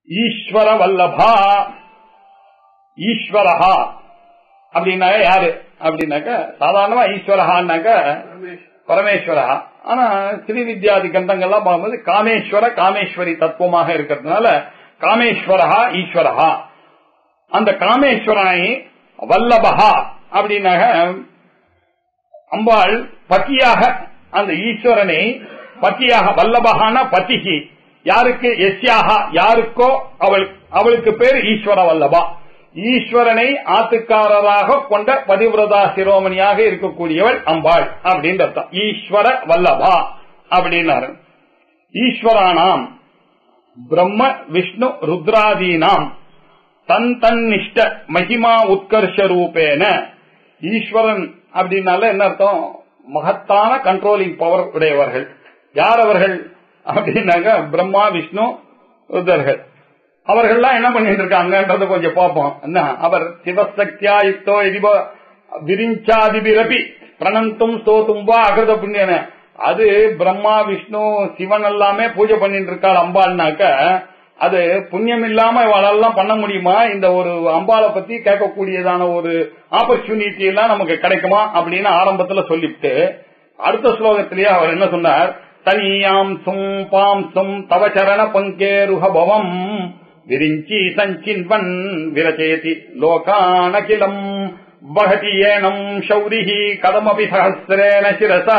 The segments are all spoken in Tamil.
ஈஸ்வர வல்லபா ஈஸ்வரஹா அப்படின்னாக்க யாரு அப்படின்னாக்க சாதாரணமா ஈஸ்வரஹான்னாக்க பரமேஸ்வரா ஆனா ஸ்ரீ வித்யாதி கண்டங்கள்லாம் பார்க்கும்போது காமேஸ்வர காமேஸ்வரி தத்துவமாக இருக்கிறதுனால காமேஸ்வரஹா ஈஸ்வரஹா அந்த காமேஸ்வரனை வல்லபஹா அப்படின்னாக அம்பாள் பத்தியாக அந்த ஈஸ்வரனை பத்தியாக வல்லபகான பத்திகி யாருக்கு எஸ்யாக யாருக்கோ அவள் அவளுக்கு பேர் ஈஸ்வர வல்லபா ஈஸ்வரனை ஆத்துக்காரராக கொண்ட பதிவிரதா சிரோமணியாக இருக்கக்கூடியவள் அம்பாள் அப்படின்னு அர்த்தம் ஈஸ்வர வல்லபா அப்படின்னாரு ஈஸ்வரானாம் பிரம்ம விஷ்ணு ருத்ராதீனாம் தன் தன்னிஷ்ட மகிமா உத்கர்ஷ ரூபேன ஈஸ்வரன் அப்படின்னால என்ன அர்த்தம் மகத்தான கண்ட்ரோலிங் பவர் உடையவர்கள் யார் அவர்கள் அப்படின்னாக்க பிரம்மா விஷ்ணு ருத்ரர்கள் அவர்கள்லாம் என்ன பண்ணிட்டு இருக்காங்கன்றத கொஞ்சம் பார்ப்போம் என்ன அவர் சிவசக்தியா யுக்தோ எதிப விரிஞ்சாதிபிரபி பிரணந்தும் ஸ்தோத்தும் வா அகிருத புண்ணியன அது பிரம்மா விஷ்ணு சிவன் எல்லாமே பூஜை பண்ணிட்டு இருக்காள் அம்பாள்னாக்க அது புண்ணியம் இல்லாம இவாளெல்லாம் பண்ண முடியுமா இந்த ஒரு அம்பாளை பத்தி கேட்கக்கூடியதான ஒரு ஆப்பர்ச்சுனிட்டி எல்லாம் நமக்கு கிடைக்குமா அப்படின்னு ஆரம்பத்துல சொல்லிவிட்டு அடுத்த ஸ்லோகத்திலேயே அவர் என்ன சொன்னார் தனியாம் சும் பாம் சும் தவச்சரண பங்கேருக பவம் விரிஞ்சி சஞ்சின்வன் விரச்சயதி லோகானகிலம் வகதி ஏனம் சௌரிஹி கதமபி சஹசிரேன சிரசா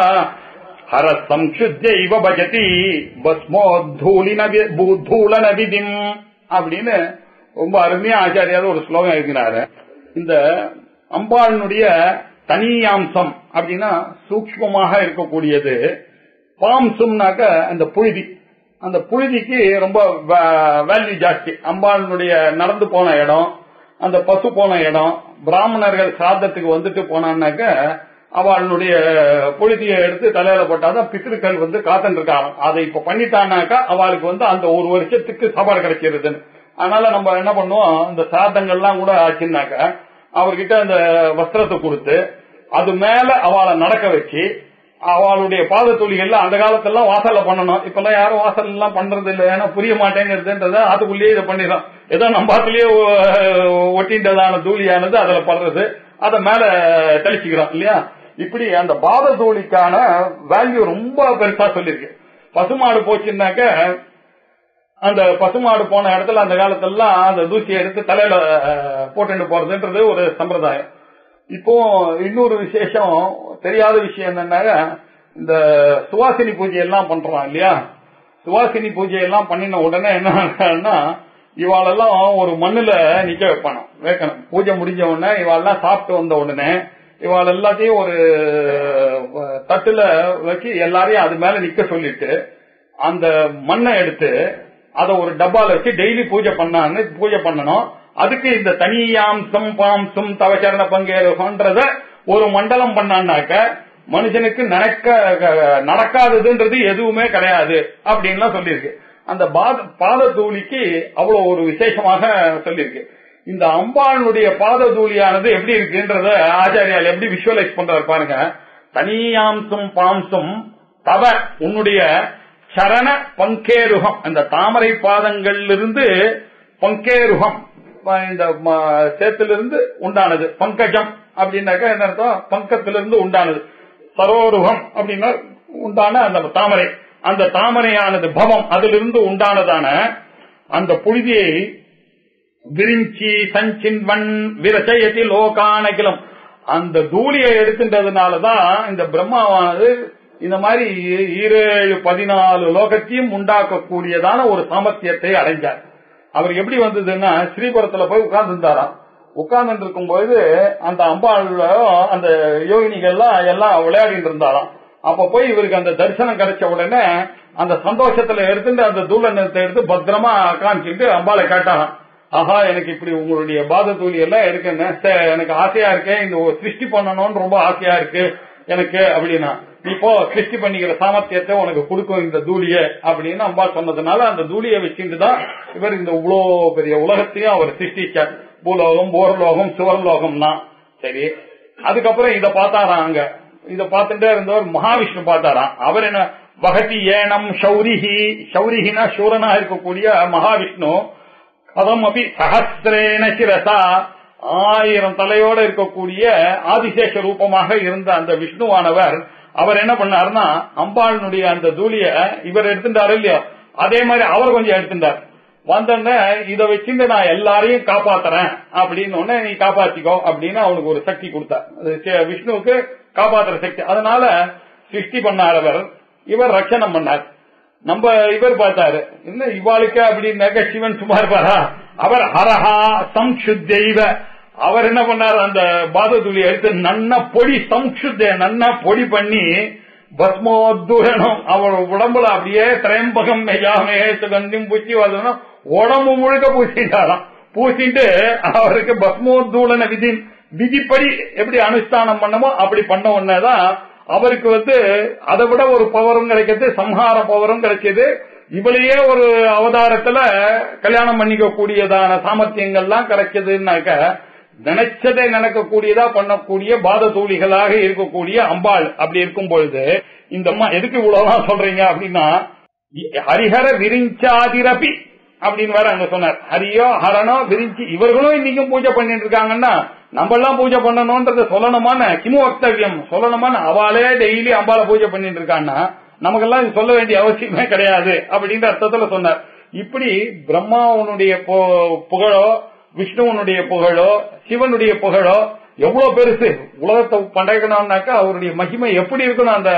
ஹர சம்சுத்தைவ பஜதி பஸ்மோத்தூலின தூளன விதிம் அப்படின்னு ரொம்ப அருமையா ஆச்சாரியார் ஒரு ஸ்லோகம் எழுதினாரு இந்த அம்பாளினுடைய தனியாம்சம் அப்படின்னா சூக்மமாக இருக்கக்கூடியது பாம்சம்னாக்க அந்த புழுதி அந்த புழுதிக்கு ரொம்ப வேல்யூ ஜாஸ்தி அம்பாளினுடைய நடந்து போன இடம் அந்த பசு போன இடம் பிராமணர்கள் சாதத்துக்கு வந்துட்டு போனான்னாக்க அவளுடைய புழுதியை எடுத்து தலையில போட்டாதான் பித்திருக்கள் வந்து காத்துட்டு இருக்காங்க அதை இப்ப பண்ணிட்டானாக்கா அவளுக்கு வந்து அந்த ஒரு வருஷத்துக்கு சவால் கிடைச்சிருதுன்னு அதனால நம்ம என்ன பண்ணுவோம் இந்த சாதங்கள்லாம் கூட ஆச்சுன்னாக்க அவர்கிட்ட அந்த வஸ்திரத்தை கொடுத்து அது மேல அவளை நடக்க வச்சு அவளுடைய பாத துளிகள்ல அந்த காலத்துல வாசல்ல பண்ணணும் இப்ப எல்லாம் யாரும் வாசல் எல்லாம் பண்றது இல்லை ஏன்னா புரிய மாட்டேங்கிறதுன்றத அதுக்குள்ளேயே இதை பண்ணிடுறோம் ஏதோ நம்ம பாத்துலயே ஒட்டின்றதான தூளியானது அதுல படுறது அதை மேல தெளிச்சுக்கிறோம் இல்லையா இப்படி அந்த பாத தூளிக்கான வேல்யூ ரொம்ப பெருசா சொல்லிருக்கு பசுமாடு போச்சுன்னாக்க அந்த பசுமாடு போன இடத்துல அந்த காலத்துலாம் அந்த தூசியை எடுத்து தலையில போட்டுட்டு போறதுன்றது ஒரு சம்பிரதாயம் இப்போ இன்னொரு விசேஷம் தெரியாத விஷயம் என்னன்னாக்க இந்த சுவாசினி பூஜை எல்லாம் பண்றோம் இல்லையா சுவாசினி பூஜை எல்லாம் பண்ணின உடனே என்ன இவாளெல்லாம் ஒரு மண்ணுல நிக்க வைப்பானோ வைக்கணும் பூஜை முடிஞ்ச உடனே இவாளெல்லாம் சாப்பிட்டு வந்த உடனே இவாள் எல்லாத்தையும் ஒரு தட்டுல வச்சு எல்லாரையும் அது மேல நிக்க சொல்லிட்டு அந்த மண்ணை எடுத்து அதை ஒரு டப்பால வச்சு டெய்லி பூஜை பண்ணான்னு பூஜை பண்ணணும் அதுக்கு இந்த தனியாம்சம் பாம்சம் தவச்சரண பங்கேறுன்றத ஒரு மண்டலம் பண்ணான்னாக்க மனுஷனுக்கு நடக்க நடக்காததுன்றது எதுவுமே கிடையாது அப்படின்லாம் சொல்லியிருக்கு அந்த பாத தூளிக்கு அவ்வளவு ஒரு விசேஷமாக சொல்லியிருக்கு இந்த அம்பாளுடைய பாத தூளியானது எப்படி இருக்குன்றத ஆச்சாரியால் எப்படி விஷுவலைஸ் பண்றாரு பாருங்க தனியாம்சம் பாம்சம் தவ உன்னுடைய சரண பங்கேருகம் அந்த தாமரை பாதங்களிலிருந்து பங்கேருகம் இந்த சேத்திலிருந்து உண்டானது பங்கஜம் அப்படின்னாக்கா என்ன அர்த்தம் பங்கத்திலிருந்து உண்டானது சரோருகம் அப்படின்னா உண்டான அந்த தாமரை அந்த தாமரையானது பவம் அதிலிருந்து உண்டானதான அந்த புழுதியை விரிஞ்சி சஞ்சின்வன் விரசயத்தி லோகானகிலம் அந்த தூளியை எடுத்துன்றதுனாலதான் இந்த பிரம்மாவானது இந்த மாதிரி ஈரேழு பதினாலு லோகத்தையும் உண்டாக்கக்கூடியதான ஒரு சாமர்த்தியத்தை அடைஞ்சார் அவர் எப்படி வந்ததுன்னா ஸ்ரீபுரத்துல போய் உட்கார்ந்து இருந்தாராம் உட்கார்ந்து இருக்கும் போது அந்த அம்பாள் அந்த யோகினிகள்லாம் எல்லாம் விளையாடிட்டு இருந்தாராம் அப்ப போய் இவருக்கு அந்த தரிசனம் கிடைச்ச உடனே அந்த சந்தோஷத்துல எடுத்துட்டு அந்த தூளனத்தை எடுத்து பத்திரமா காமிச்சுட்டு அம்பாளை கேட்டாராம் ஆஹா எனக்கு இப்படி உங்களுடைய பாத தூளி எல்லாம் இருக்குன்னு எனக்கு ஆசையா இருக்கு இந்த சிருஷ்டி பண்ணணும்னு ரொம்ப ஆசையா இருக்கு எனக்கு அப்படின்னா நீ போ சிருஷ்டி பண்ணிக்கிற சாமர்த்தியத்தை உனக்கு கொடுக்கும் இந்த தூளிய அப்படின்னு அம்பா சொன்னதுனால அந்த தூளியை வச்சுட்டு தான் இவர் இந்த இவ்வளோ பெரிய உலகத்தையும் அவர் சிருஷ்டிச்சார் பூலோகம் போர்லோகம் சுவர்லோகம்னா சரி அதுக்கப்புறம் இத பார்த்தாராம் அங்க இத பார்த்துட்டே இருந்தவர் மகாவிஷ்ணு பார்த்தாராம் அவர் என்ன வகதி ஏனம் சௌரிஹி சௌரிஹினா சூரனா இருக்கக்கூடிய மகாவிஷ்ணு கதம் அபி சஹசிரேன சிரசா ஆயிரம் தலையோட இருக்கக்கூடிய ஆதிசேஷ ரூபமாக இருந்த அந்த விஷ்ணுவானவர் அவர் என்ன பண்ணாருன்னா அம்பாளினுடைய அந்த தூளிய இவர் எடுத்துட்டாரு இல்லையா அதே மாதிரி அவர் கொஞ்சம் எடுத்துட்டார் வந்தோடனே இதை வச்சுட்டு நான் எல்லாரையும் காப்பாத்துறேன் அப்படின்னு உடனே நீ காப்பாத்திக்கோ அப்படின்னு அவனுக்கு ஒரு சக்தி கொடுத்தார் அது சே- விஷ்ணுவுக்கு காப்பாத்துற சக்தி அதனால சிருஷ்டி பண்ணார் அவர் இவர் ரட்சணம் பண்ணார் நம்ம இவர் பார்த்தாரு என்ன இவாளுக்கு அப்படின்னாக்க சிவன் சும்மா இருப்பாரா அவர் ஹரஹா சம்சுத்தைவ அவர் என்ன பண்ணார் அந்த பாதத்துளி எடுத்து நன்னா பொடி சம்சுத்த நன்னா பொடி பண்ணி பஸ்மோத்தூரணம் அவர் உடம்புல அப்படியே திரையம்பகம் மெஜாமே சுகந்தியும் பூச்சி வரணும் உடம்பு முழுக்க பூசிட்டாராம் பூசிட்டு அவருக்கு பஸ்மோத்தூளன விதி விதிப்படி எப்படி அனுஷ்டானம் பண்ணமோ அப்படி பண்ண உடனேதான் அவருக்கு வந்து அதை விட ஒரு பவரும் கிடைக்கிறது சம்ஹார பவரும் கிடைச்சது இவளையே ஒரு அவதாரத்துல கல்யாணம் பண்ணிக்க கூடியதான சாமர்த்தியங்கள்லாம் கிடைச்சதுன்னாக்க நினைச்சதை நடக்கக்கூடியதா பண்ணக்கூடிய பாத தூளிகளாக இருக்கக்கூடிய அம்பாள் அப்படி இருக்கும் பொழுது இந்த அம்மா எதுக்கு இவ்வளவுதான் சொல்றீங்க அப்படின்னா ஹரிஹர விரிஞ்சாதிரபி அப்படின்னு வேற அங்க சொன்னார் ஹரியோ ஹரனோ விரிஞ்சி இவர்களும் இன்னைக்கும் பூஜை பண்ணிட்டு இருக்காங்கன்னா நம்ம எல்லாம் பூஜை பண்ணணும்ன்றத சொல்லணுமான கிமு வக்தவியம் சொல்லணுமான அவளே டெய்லி அம்பால பூஜை பண்ணிட்டு இருக்கான்னா நமக்கெல்லாம் இது சொல்ல வேண்டிய அவசியமே கிடையாது அப்படின்ற அர்த்தத்துல சொன்னார் இப்படி பிரம்மாவனுடைய பு- புகழோ விஷ்ணுவனுடைய புகழோ சிவனுடைய புகழோ எவ்வளவு பெருசு உலகத்தை படைக்கணும்னாக்கா அவருடைய மகிமை எப்படி இருக்கணும் அந்த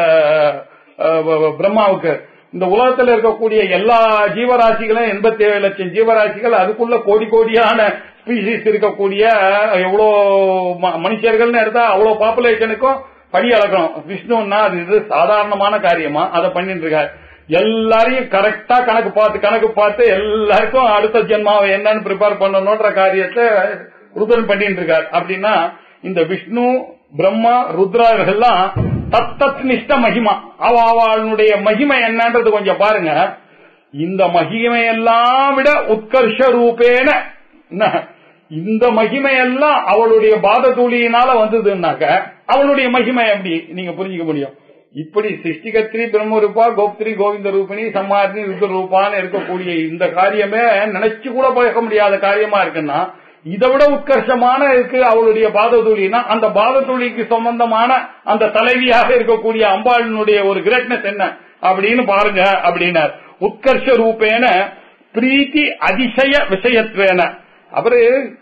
அஹ், பிரம்மாவுக்கு இந்த உலகத்துல இருக்கக்கூடிய எல்லா ஜீவராசிகளும் எண்பத்தி ஏழு லட்சம் ஜீவராசிகள் அதுக்குள்ள கோடி கோடியான ஸ்பீசிஸ் இருக்கக்கூடிய எவ்வளோ ம- மனுஷர்கள்னு எடுத்தா அவ்வளவு பாப்புலேஷனுக்கும் படி அளக்கணும் விஷ்ணுன்னா அது இது சாதாரணமான காரியமா அதை பண்ணிட்டு இருக்காரு எல்லாரையும் கரெக்டா கணக்கு பார்த்து கணக்கு பார்த்து எல்லாருக்கும் அடுத்த ஜென்மாவை என்னன்னு ப்ரிப்பேர் பண்ணணும்ன்ற காரியத்தை ருத்ரன் பண்ணிட்டு இருக்காரு அப்படின்னா இந்த விஷ்ணு பிரம்மா ருத்ரார்கள்லாம் தத்தத் நிஷ்ட மகிமா அவ அவளுடைய மகிமை என்னன்றது கொஞ்சம் பாருங்க இந்த மகிமையெல்லாம் விட உத்கர்ஷ ரூபேன என்ன, இந்த மகிமையெல்லாம் அவளுடைய பாததூளியினால வந்ததுன்னாக்க அவளுடைய மகிமை எப்படி நீங்க புரிஞ்சுக்க முடியும் இப்படி சிருஷ்டிகத்திரி பிரம்மரூபா கோப்திரி கோவிந்த ரூபிணி சம்மாரினி ருத்ர ரூபான்னு இருக்கக்கூடிய இந்த காரியமே நினைச்சு கூட பார்க்க முடியாத காரியமா இருக்குன்னா இதை விட உத்கர்ஷமான இருக்கு அவளுடைய பாததூளினா அந்த பாததூளிக்கு சம்பந்தமான அந்த தலைவியாக இருக்கக்கூடிய அம்பாளினுடைய ஒரு கிரேட்னஸ் என்ன அப்படின்னு பாருங்க அப்படின்னார் உத்கர்ஷ ரூபேன பிரீத்தி அதிசய விஷயத்வேன அவரு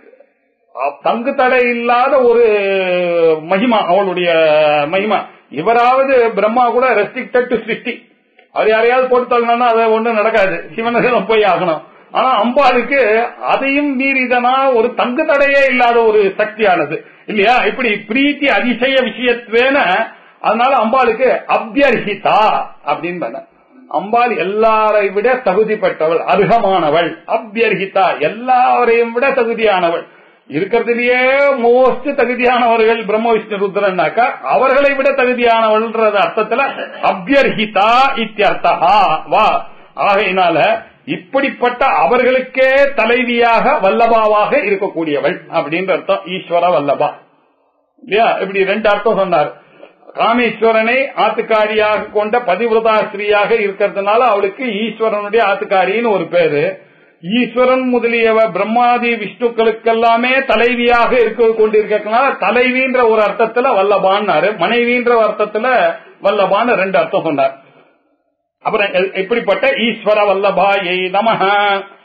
அஹ், தங்கு தடை இல்லாத ஒரு மகிமா அவளுடைய மகிமா இவராவது பிரம்மா கூட ரெஸ்ட்ரிக்டட் டு சிருஷ்டி அது யாரையாவது போட்டு தள்ளணும்னா அது ஒண்ணும் நடக்காது சிவனகம் போய் ஆகணும் ஆனா அம்பாளுக்கு அதையும் மீறிதனா ஒரு தங்கு தடையே இல்லாத ஒரு சக்தியானது இல்லையா இப்படி பிரீத்தி அதிசய விஷயத்வேன அதனால அம்பாளுக்கு அபியர்ஹிதா அப்படின்னு பண்ண அம்பாள் எல்லாரை விட தகுதி பெற்றவள் அருகமானவள் அபியர்ஹிதா எல்லாரையும் விட தகுதியானவள் இருக்கிறதுலயே மோஸ்ட் தகுதியானவர்கள் பிரம்ம விஷ்ணு ருத்ரன்னாக்கா அவர்களை விட தகுதியானவள்ன்றது அர்த்தத்துல அபியர்ஹிதா இத்தியர்த்தா வா ஆகையினால இப்படிப்பட்ட அவர்களுக்கே தலைவியாக வல்லபாவாக இருக்கக்கூடியவள் அப்படின்ற அர்த்தம் ஈஸ்வர வல்லபா இல்லையா இப்படி ரெண்டு அர்த்தம் சொன்னார் காமேஸ்வரனை ஆத்துக்காரியாக கொண்ட பதிவிரதா ஸ்திரீயாக இருக்கிறதுனால அவளுக்கு ஈஸ்வரனுடைய ஆத்துக்காரின்னு ஒரு பேரு ஈஸ்வரன் முதலியவ பிரம்மாதி விஷ்ணுக்களுக்கெல்லாமே தலைவியாக இருக்க கொண்டிருக்கிறதுனால தலைவின்ற ஒரு அர்த்தத்துல வல்லபான்னாரு மனைவின்ற ஒரு அர்த்தத்துல வல்லபான்னு ரெண்டு அர்த்தம் சொன்னார் அப்புறம் எ- இப்படிப்பட்ட ஈஸ்வர வல்லபாயை நமஹ